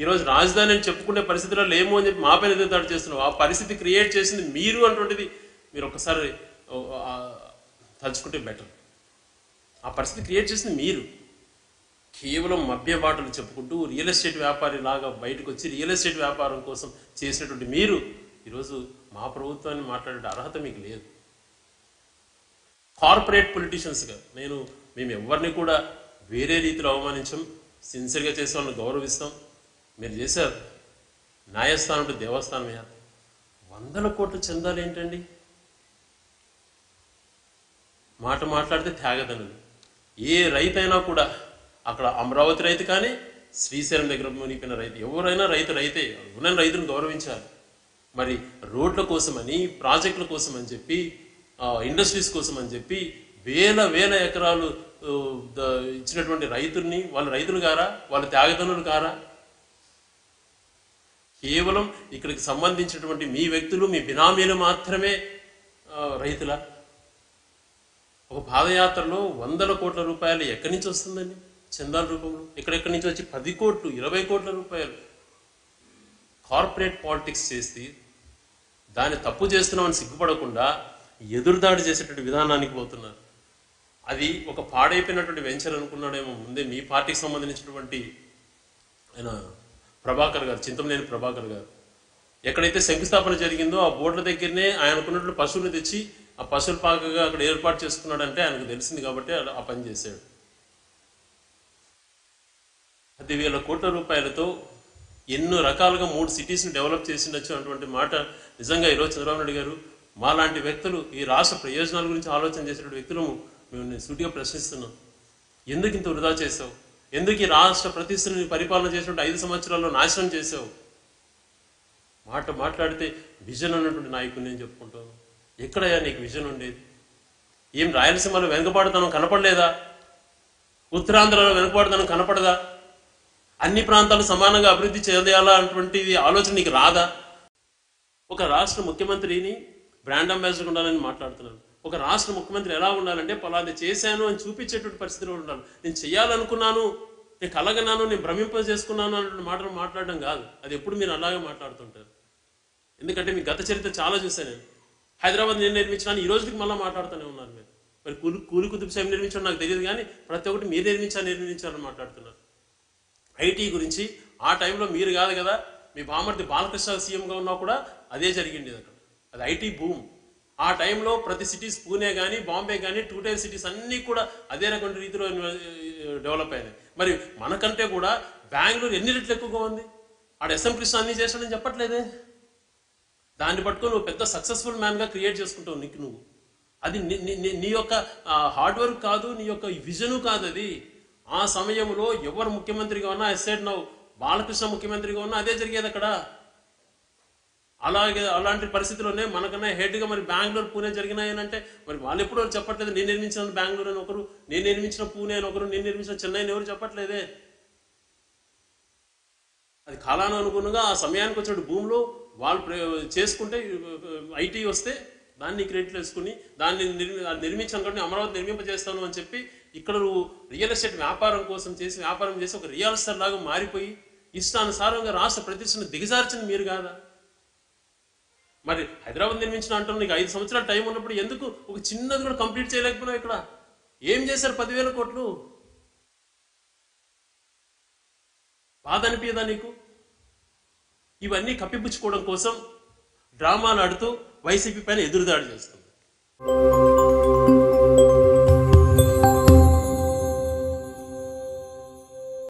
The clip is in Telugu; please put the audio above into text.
ఈరోజు రాజధాని అని చెప్పుకునే పరిస్థితిలో లేము అని చెప్పి మా పైన ఎదురుదాడి చేస్తున్నాం ఆ పరిస్థితి క్రియేట్ చేసింది మీరు అటువంటిది మీరు ఒకసారి ఓ, ఆ, తలుచుకుంటే బెటర్ ఆ పరిస్థితి క్రియేట్ చేసింది మీరు కేవలం మభ్య బాటలు చెప్పుకుంటూ రియల్ ఎస్టేట్ వ్యాపారి లాగా బయటకు వచ్చి రియల్ ఎస్టేట్ వ్యాపారం కోసం చేసినటువంటి మీరు ఈరోజు మా ప్రభుత్వాన్ని మాట్లాడే అర్హత మీకు లేదు కార్పొరేట్ పొలిటీషియన్స్గా నేను మేము ఎవరిని కూడా వేరే రీతిలో అవమానించం సిన్సియర్గా చేసే వాళ్ళని గౌరవిస్తాం మీరు చేశారు న్యాయస్థానం అంటే దేవస్థానం అయ్యారు వందల కోట్ల చందాలు ఏంటండి మాట మాట్లాడితే త్యాగదనులు ఏ రైతైనా కూడా అక్కడ అమరావతి రైతు కానీ శ్రీశైలం దగ్గర మునిగిపోయిన రైతు ఎవరైనా రైతు రైతే ఉన్న రైతును గౌరవించాలి మరి రోడ్ల కోసమని ప్రాజెక్టుల కోసం అని చెప్పి ఆ, ఇండస్ట్రీస్ కోసం అని చెప్పి వేల వేల ఎకరాలు ఆ, ద- ఇచ్చినటువంటి రైతుల్ని వాళ్ళ రైతులు కారా వాళ్ళ త్యాగదనులు కారా కేవలం ఇక్కడికి సంబంధించినటువంటి మీ వ్యక్తులు మీ బినామీలు మాత్రమే ఆ, రైతుల ఒక పాదయాత్రలో వందల కోట్ల రూపాయలు ఎక్కడి నుంచి వస్తుందండి చందాల రూపంలో ఎక్కడెక్కడి నుంచి వచ్చి పది కోట్లు ఇరవై కోట్ల రూపాయలు కార్పొరేట్ పాలిటిక్స్ చేసి దాన్ని తప్పు చేస్తున్నామని సిగ్గుపడకుండా ఎదురుదాడి చేసేటువంటి విధానానికి పోతున్నారు అది ఒక పాడైపోయినటువంటి వెంచర్ అనుకున్నాడేమో ముందే మీ పార్టీకి సంబంధించినటువంటి ఆయన ప్రభాకర్ గారు చింతమనేని ప్రభాకర్ గారు ఎక్కడైతే శంకుస్థాపన జరిగిందో ఆ బోర్డుల దగ్గరనే ఆయనకున్నటువంటి పశువులు తెచ్చి ఆ పశువుల పాకగా అక్కడ ఏర్పాటు చేసుకున్నాడంటే ఆయనకు తెలిసింది కాబట్టి అలా ఆ పని చేశాడు పదివేల కోట్ల రూపాయలతో ఎన్నో రకాలుగా మూడు సిటీస్ని డెవలప్ చేసిండొచ్చు అటువంటి మాట నిజంగా ఈరోజు చంద్రబాబు నాయుడు గారు మాలాంటి వ్యక్తులు ఈ రాష్ట్ర ప్రయోజనాల గురించి ఆలోచన చేసినటువంటి వ్యక్తులు మేము నేను సూటిగా ప్రశ్నిస్తున్నాం ఎందుకు ఇంత వృధా చేసావు ఎందుకు ఈ రాష్ట్ర ప్రతిష్టని పరిపాలన చేసినటువంటి ఐదు సంవత్సరాల్లో నాశనం చేసావు మాట మాట్లాడితే విజన్ అన్నటువంటి నాయకుడిని నేను చెప్పుకుంటాను ఎక్కడయ్యా నీకు విజన్ ఉండేది ఏం రాయలసీమలో వెనుకబాటుతనం కనపడలేదా ఉత్తరాంధ్రలో వెనుకబాటుతనం కనపడదా అన్ని ప్రాంతాలు సమానంగా అభివృద్ధి చేయాలా అటువంటిది ఆలోచన నీకు రాదా ఒక రాష్ట్ర ముఖ్యమంత్రిని బ్రాండ్ అంబాసిడర్ ఉండాలని మాట్లాడుతున్నాను ఒక రాష్ట్ర ముఖ్యమంత్రి ఎలా ఉండాలంటే పలాది చేశాను అని చూపించేటువంటి పరిస్థితిలో ఉండాలి నేను చేయాలనుకున్నాను నేను కలగన్నాను నేను భ్రమింప చేసుకున్నాను అన్నటువంటి మాటలు మాట్లాడడం కాదు అది ఎప్పుడు మీరు అలాగే మాట్లాడుతుంటారు ఎందుకంటే మీ గత చరిత్ర చాలా చూశాను నేను హైదరాబాద్ నేను నిర్మించాను ఈ రోజుకి మళ్ళీ మాట్లాడుతూనే ఉన్నారు మీరు మరి కూలి కూలి కుతుబ్ సాహెబ్ నిర్మించడం నాకు తెలియదు కానీ ప్రతి ఒక్కటి మీరు నిర్మించారు నిర్మించారని మాట్లాడుతున్నారు ఐటీ గురించి ఆ టైంలో మీరు కాదు కదా మీ బామర్ది బాలకృష్ణ సీఎంగా ఉన్నా కూడా అదే జరిగింది అక్కడ అది ఐటీ భూమ్ ఆ టైంలో ప్రతి సిటీస్ పూణే కానీ బాంబే కానీ టూ టైర్ సిటీస్ అన్నీ కూడా అదే రకం రీతిలో డెవలప్ అయినాయి మరి మనకంటే కూడా బెంగళూరు ఎన్ని రెట్లు ఎక్కువగా ఉంది ఆడ ఎస్ఎం కృష్ణ అన్ని చేశాడని చెప్పట్లేదే దాన్ని పట్టుకొని నువ్వు పెద్ద సక్సెస్ఫుల్ మ్యాన్గా క్రియేట్ చేసుకుంటావు నీకు నువ్వు అది నీ- నీ- నీ- నీ యొక్క హార్డ్ వర్క్ కాదు నీ యొక్క విజను కాదు అది ఆ సమయంలో ఎవరు ముఖ్యమంత్రిగా ఉన్నా ఎస్సైడ్ నవ్వు బాలకృష్ణ ముఖ్యమంత్రిగా ఉన్నా అదే జరిగేది అక్కడ అలాగే అలాంటి పరిస్థితుల్లోనే మనకన్నా హెడ్గా మరి బెంగళూరు పూణే జరిగినాయని అంటే మరి వాళ్ళు ఎప్పుడో చెప్పట్లేదు నేను నిర్మించిన బెంగళూరు అని ఒకరు నేను నిర్మించిన పూణే అని ఒకరు నేను నిర్మించిన చెన్నై అని ఎవరు చెప్పట్లేదే అది కాలానుగుణంగా ఆ సమయానికి వచ్చిన భూమిలో వాళ్ళు ప్ర- చేసుకుంటే ఐటీ వస్తే దాన్ని క్రెడిట్ వేసుకుని దాన్ని నిర్మి అది నిర్మించాను కాబట్టి అమరావతి నిర్మింపజేస్తాను అని చెప్పి ఇక్కడ నువ్వు రియల్ ఎస్టేట్ వ్యాపారం కోసం చేసి వ్యాపారం చేసి ఒక రియల్ ఎస్టేట్ లాగా మారిపోయి ఇష్టానుసారంగా రాష్ట్ర ప్రతిష్టను దిగజార్చింది మీరు కాదా మరి హైదరాబాద్ నిర్మించిన అంటున్నా నీకు ఐదు సంవత్సరాల టైం ఉన్నప్పుడు ఎందుకు ఒక చిన్నది కూడా కంప్లీట్ చేయలేకపోయినావు ఇక్కడ ఏం చేశారు పదివేల కోట్లు బాధ అనిపించదా నీకు ఇవన్నీ కప్పిపుచ్చుకోవడం కోసం డ్రామాలు ఆడుతూ వైసీపీ పైన ఎదురుదాడి చేస్తుంది